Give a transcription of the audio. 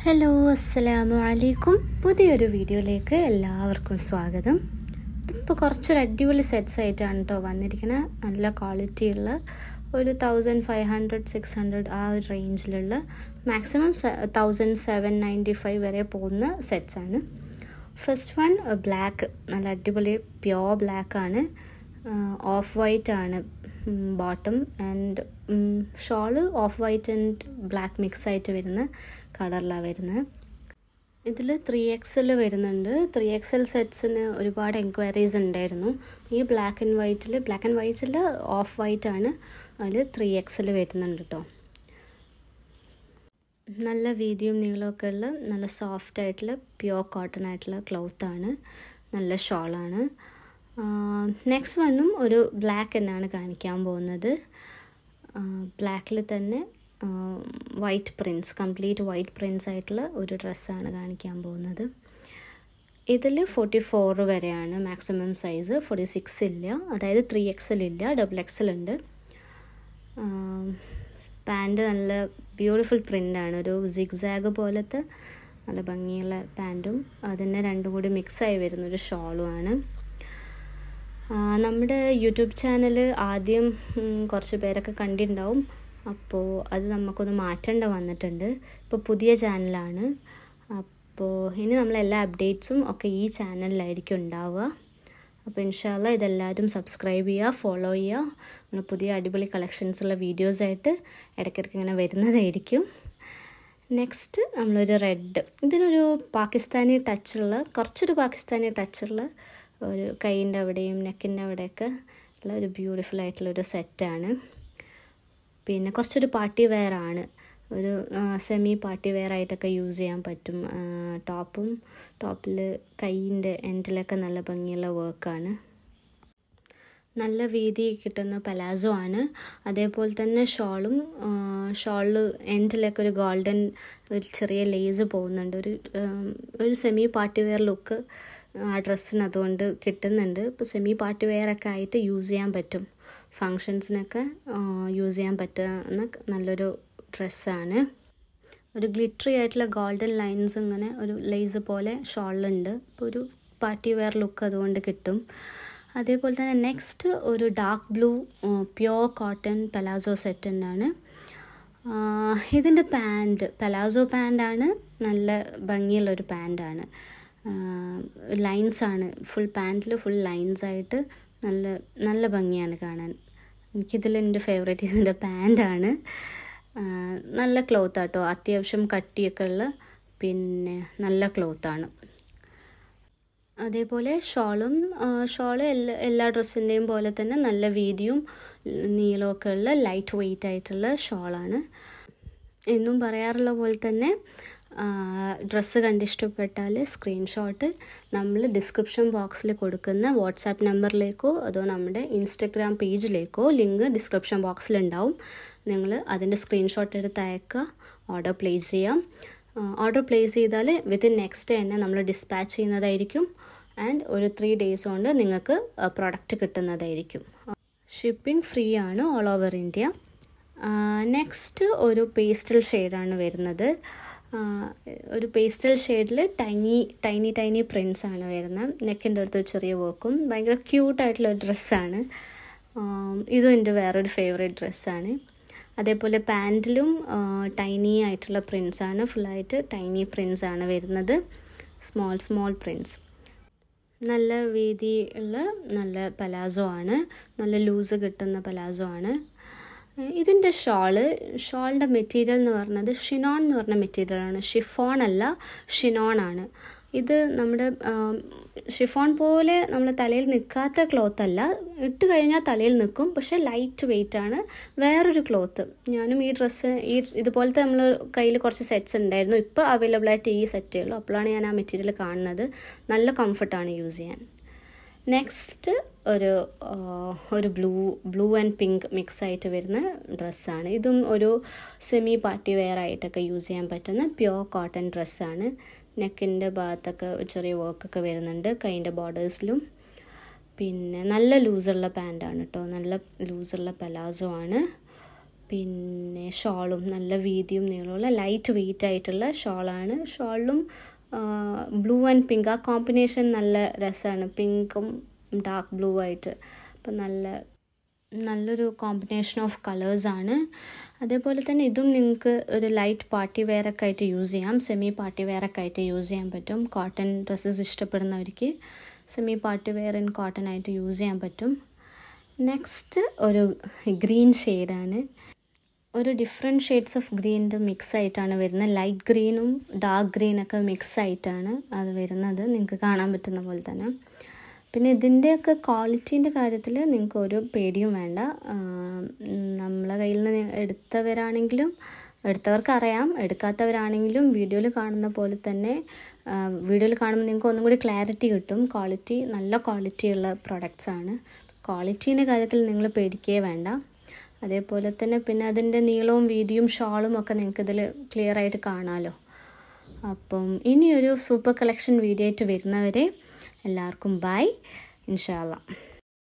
hello അസ്സലാമു അലൈക്കും പുതിയൊരു വീഡിയോയിലേക്ക് എല്ലാവർക്കും സ്വാഗതം ഇപ്പോൾ കുറച്ചൊരു അടിപൊളി സെറ്റ്സ് ആയിട്ടാണ് കേട്ടോ വന്നിരിക്കുന്നത് നല്ല ക്വാളിറ്റിയുള്ള ഒരു thousand five hundred six hundred ആ ഒരു റേഞ്ചിലുള്ള maximum thousand seven ninety five വരെ പോകുന്ന സെറ്റ്സാണ് ഫസ്റ്റ് വൺ ബ്ലാക്ക് നല്ല അടിപൊളി പ്യോർ ബ്ലാക്ക് ആണ് ഓഫ് വൈറ്റ് ആണ് bottom and shawl off white and black mix ആയിട്ട് വരുന്ന കളറിലാണ് വരുന്നത് ഇതിൽ ത്രീ എക്സൽ വരുന്നുണ്ട് ത്രീ എക്സൽ സെറ്റ്സിന് ഒരുപാട് എൻക്വയറീസ് ഉണ്ടായിരുന്നു ഈ ബ്ലാക്ക് ആൻഡ് വൈറ്റിൽ ബ്ലാക്ക് ആൻഡ് വൈറ്റിൽ ഓഫ് വൈറ്റ് ആണ് അതിൽ ത്രീ എക്സൽ വരുന്നുണ്ട് കേട്ടോ നല്ല വീതിയും നീളമൊക്കെ ഉള്ള നല്ല സോഫ്റ്റ് ആയിട്ടുള്ള പ്യുവർ കോട്ടൺ ആയിട്ടുള്ള ക്ലോത്താണ് നല്ല ഷോളാണ് നെക്സ്റ്റ് വണ്ണും ഒരു ബ്ലാക്ക് തന്നെയാണ് കാണിക്കാൻ പോകുന്നത് ബ്ലാക്കിൽ തന്നെ white prints complete white prints ആയിട്ടുള്ള ഒരു ഡ്രസ്സാണ് കാണിക്കാൻ പോകുന്നത് ഇതിൽ ഫോർട്ടി ഫോർ വരെയാണ് മാക്സിമം സൈസ് ഫോർട്ടി സിക്സ് ഇല്ല അതായത് ത്രീ എക്സൽ ഇല്ല ഡബിൾ എക്സൽ ഉണ്ട് പാൻറ് നല്ല ബ്യൂട്ടിഫുൾ പ്രിൻ്റാണ് ഒരു സിഗ്സാഗ് പോലത്തെ നല്ല ഭംഗിയുള്ള പാൻറ്റും അതിനെ രണ്ടും കൂടി മിക്സായി വരുന്നൊരു ഷോളുമാണ് നമ്മുടെ യൂട്യൂബ് ചാനൽ ആദ്യം കുറച്ച് പേരൊക്കെ കണ്ടിട്ടുണ്ടാവും അപ്പോൾ അത് നമുക്കൊന്ന് മാറ്റേണ്ട വന്നിട്ടുണ്ട് ഇപ്പോൾ പുതിയ ചാനലാണ് അപ്പോൾ ഇനി നമ്മൾ എല്ലാ അപ്ഡേറ്റ്സും ഒക്കെ ഈ ചാനലിലായിരിക്കും ഉണ്ടാവുക അപ്പോൾ ഇൻഷാല്ല ഇതെല്ലാവരും സബ്സ്ക്രൈബ് ചെയ്യുക ഫോളോ ചെയ്യുക അങ്ങനെ പുതിയ അടിപൊളി കളക്ഷൻസുള്ള വീഡിയോസായിട്ട് ഇടയ്ക്കിടയ്ക്ക് ഇങ്ങനെ വരുന്നതായിരിക്കും നെക്സ്റ്റ് നമ്മളൊരു റെഡ് ഇതിനൊരു പാകിസ്ഥാനി ടച്ചുള്ള കുറച്ചൊരു പാകിസ്ഥാനി ടച്ചുള്ള ഒരു കൈയിൻ്റെ അവിടെയും നെക്കിൻ്റെ അവിടെയൊക്കെ ഉള്ള ഒരു ബ്യൂട്ടിഫുൾ ആയിട്ടുള്ള ഒരു സെറ്റാണ് പിന്നെ കുറച്ചൊരു പാർട്ടി വെയർ ആണ് ഒരു സെമി പാർട്ടി വെയർ ആയിട്ടൊക്കെ യൂസ് ചെയ്യാൻ പറ്റും ടോപ്പും ടോപ്പിൽ കൈയിൻ്റെ എൻഡിലൊക്കെ നല്ല ഭംഗിയുള്ള വർക്കാണ് നല്ല വീതി കിട്ടുന്ന പലാസോ ആണ് അതേപോലെ തന്നെ ഷോളും ഷോളിൽ എൻഡിലൊക്കെ ഒരു ഗോൾഡൻ ഒരു ചെറിയ ലേസ് പോകുന്നുണ്ട് ഒരു ഒരു സെമി പാർട്ടി വെയർ ലുക്ക് ആ ഡ്രസ്സിന് അതുകൊണ്ട് കിട്ടുന്നുണ്ട് ഇപ്പോൾ സെമി പാർട്ടി വെയർ ഒക്കെ ആയിട്ട് യൂസ് ചെയ്യാൻ പറ്റും ഫങ്ഷൻസിനൊക്കെ യൂസ് ചെയ്യാൻ പറ്റുന്ന നല്ലൊരു ഡ്രസ്സാണ് ഒരു ഗ്ലിറ്ററി ആയിട്ടുള്ള ഗോൾഡൻ ലൈൻസ് ഇങ്ങനെ ഒരു ലേസ് പോലെ ഷോളിലുണ്ട് അപ്പോൾ ഒരു പാർട്ടി വെയർ ലുക്ക് അതുകൊണ്ട് കിട്ടും അതേപോലെ തന്നെ നെക്സ്റ്റ് ഒരു dark blue pure cotton palazzo set തന്നെയാണ് ഇതിൻ്റെ പാൻറ് പലാസോ പാൻ്റാണ് നല്ല ഭംഗിയുള്ളൊരു പാൻ്റാണ് ലൈൻസാണ് ഫുൾ പാൻറ്റിൽ ഫുൾ ലൈൻസ് ആയിട്ട് നല്ല നല്ല ഭംഗിയാണ് കാണാൻ എനിക്കിതിൽ എൻ്റെ ഫേവറേറ്റ് ഇതിൻ്റെ പാൻറ്റാണ് നല്ല ക്ലോത്ത് ആട്ടോ അത്യാവശ്യം കട്ടിയൊക്കെ ഉള്ള പിന്നെ നല്ല ക്ലോത്താണ് അതേപോലെ ഷോളും ഷോള് എല്ലാ എല്ലാ ഡ്രസ്സിൻ്റെയും പോലെ തന്നെ നല്ല വീതിയും നീളമൊക്കെ ഉള്ള ലൈറ്റ് വെയിറ്റ് ആയിട്ടുള്ള ഷോളാണ് എന്നും പറയാറുള്ള പോലെ തന്നെ ഡ്രസ്സ് കണ്ടിഷ്ടപ്പെട്ടാൽ സ്ക്രീൻഷോട്ട് നമ്മൾ ഡിസ്ക്രിപ്ഷൻ ബോക്സിൽ കൊടുക്കുന്ന വാട്സാപ്പ് നമ്പറിലേക്കോ അതോ നമ്മുടെ ഇൻസ്റ്റഗ്രാം പേജിലേക്കോ ലിങ്ക് ഡിസ്ക്രിപ്ഷൻ ബോക്സിലുണ്ടാവും നിങ്ങൾ അതിൻ്റെ സ്ക്രീൻഷോട്ട് എടുത്ത് അയക്കുക ഓർഡർ പ്ലേസ് ചെയ്യാം ഓർഡർ പ്ലേസ് ചെയ്താൽ വിത്തിൻ നെക്സ്റ്റ് തന്നെ നമ്മൾ ഡിസ്പാച്ച് ചെയ്യുന്നതായിരിക്കും ആൻഡ് ഒരു ത്രീ ഡേയ്സ് കൊണ്ട് നിങ്ങൾക്ക് പ്രൊഡക്റ്റ് കിട്ടുന്നതായിരിക്കും ഷിപ്പിംഗ് ഫ്രീ ആണ് ഓൾ ഓവർ ഇന്ത്യ നെക്സ്റ്റ് ഒരു പേസ്റ്റൽ ഷെയ്ഡാണ് വരുന്നത് ഒരു പേസ്റ്റൽ ഷെയ്ഡിൽ ടൈനി ടൈനി ടൈനി പ്രിൻസ് ആണ് വരുന്നത് നെക്കിൻ്റെ അടുത്ത് ഒരു ചെറിയ വർക്കും ഭയങ്കര ക്യൂട്ടായിട്ടുള്ള ഒരു ഡ്രസ്സാണ് ഇതും എൻ്റെ വേറൊരു ഫേവറേറ്റ് ഡ്രസ്സാണ് അതേപോലെ പാൻറ്റിലും ടൈനി ആയിട്ടുള്ള പ്രിൻസ് ആണ് ഫുള്ളായിട്ട് ടൈനി പ്രിൻസ് ആണ് വരുന്നത് സ്മോൾ സ്മോൾ പ്രിൻസ് നല്ല വീതി ഉള്ള നല്ല പലാസോ ആണ് നല്ല ലൂസ് കിട്ടുന്ന പലാസോ ആണ് ഇതിൻ്റെ ഷോള് ഷോളിൻ്റെ മെറ്റീരിയൽ എന്ന് പറഞ്ഞത് ഷിനോൺ എന്ന് പറഞ്ഞ മെറ്റീരിയലാണ് ഷിഫോൺ അല്ല ഷിനോൺ ആണ് ഇത് നമ്മുടെ ഷിഫോൺ പോലെ നമ്മൾ തലയിൽ നിൽക്കാത്ത ക്ലോത്ത് അല്ല ഇട്ട് കഴിഞ്ഞാൽ തലയിൽ നിൽക്കും പക്ഷെ ലൈറ്റ് വെയിറ്റ് ആണ് വേറൊരു ക്ലോത്ത് ഞാനും ഈ ഡ്രസ്സ് ഈ ഇതുപോലത്തെ നമ്മൾ കയ്യിൽ കുറച്ച് സെറ്റ്സ് ഉണ്ടായിരുന്നു ഇപ്പോൾ അവൈലബിൾ ആയിട്ട് ഈ സെറ്റേ ഉള്ളൂ അപ്പോഴാണ് ഞാൻ ആ മെറ്റീരിയൽ കാണുന്നത് നല്ല കംഫർട്ടാണ് യൂസ് ചെയ്യാൻ നെക്സ്റ്റ് ഒരു ഒരു blue blue and pink mix ആയിട്ട് വരുന്ന ഡ്രസ്സാണ് ഇതും ഒരു സെമി പാർട്ടി വെയർ ആയിട്ടൊക്കെ യൂസ് ചെയ്യാൻ പറ്റുന്ന പ്യോർ കോട്ടൺ ഡ്രസ്സാണ് നെക്കിൻ്റെ ഭാഗത്തൊക്കെ ചെറിയ വർക്കൊക്കെ വരുന്നുണ്ട് കൈൻ്റെ ബോർഡേഴ്സിലും പിന്നെ നല്ല ലൂസുള്ള പാൻറ്റാണ് കേട്ടോ നല്ല ലൂസുള്ള പലാസോ ആണ് പിന്നെ ഷോളും നല്ല വീതിയും നീളമുള്ള ലൈറ്റ് വെയിറ്റ് ആയിട്ടുള്ള ഷോളാണ് ഷോളിലും ബ്ലൂ ആൻഡ് പിങ്ക് ആ കോമ്പിനേഷൻ നല്ല രസമാണ് പിങ്കും ഡാർക്ക് ബ്ലൂ ആയിട്ട് അപ്പം നല്ല നല്ലൊരു കോമ്പിനേഷൻ ഓഫ് കളേഴ്സാണ് അതേപോലെ തന്നെ ഇതും നിങ്ങൾക്ക് ഒരു ലൈറ്റ് പാർട്ടി വെയറൊക്കെ ആയിട്ട് യൂസ് ചെയ്യാം സെമി പാർട്ടി വെയറൊക്കെ ആയിട്ട് യൂസ് ചെയ്യാൻ പറ്റും കോട്ടൺ ഡ്രസ്സസ് ഇഷ്ടപ്പെടുന്നവർക്ക് semi party wear in cotton ആയിട്ട് യൂസ് ചെയ്യാൻ പറ്റും നെക്സ്റ്റ് ഒരു ഗ്രീൻ ഷെയ്ഡാണ് ഒരു ഡിഫറെൻറ്റ് ഷെയ്ഡ്സ് ഓഫ് ഗ്രീനിൻ്റെ മിക്സ് ആയിട്ടാണ് വരുന്നത് ലൈറ്റ് ഗ്രീനും ഡാർക്ക് ഗ്രീനൊക്കെ മിക്സ് ആയിട്ടാണ് അത് വരുന്നത് നിങ്ങൾക്ക് കാണാൻ പറ്റുന്ന പോലെ തന്നെ പിന്നെ ഇതിൻ്റെയൊക്കെ ക്വാളിറ്റീൻ്റെ കാര്യത്തിൽ നിങ്ങൾക്ക് ഒരു പേടിയും വേണ്ട നമ്മളെ കയ്യിൽ നിന്ന് എടുത്തവരാണെങ്കിലും എടുത്തവർക്ക് അറിയാം എടുക്കാത്തവരാണെങ്കിലും വീഡിയോയിൽ കാണുന്ന പോലെ തന്നെ വീഡിയോയിൽ കാണുമ്പോൾ നിങ്ങൾക്ക് ഒന്നും കൂടി ക്ലാരിറ്റി കിട്ടും ക്വാളിറ്റി നല്ല ക്വാളിറ്റിയുള്ള പ്രൊഡക്ട്സ് ആണ് ക്വാളിറ്റീൻ്റെ കാര്യത്തിൽ നിങ്ങൾ പേടിക്കേ വേണ്ട അതേപോലെ തന്നെ പിന്നെ അതിൻ്റെ നീളവും വീതിയും ഷോളും ഒക്കെ നിങ്ങൾക്ക് ഇതിൽ ക്ലിയർ ആയിട്ട് കാണാമല്ലോ അപ്പം ഇനിയൊരു സൂപ്പർ കളക്ഷൻ വീഡിയോ ആയിട്ട് വരുന്നവരെ എല്ലാവർക്കും ബൈ ഇൻഷാല്ല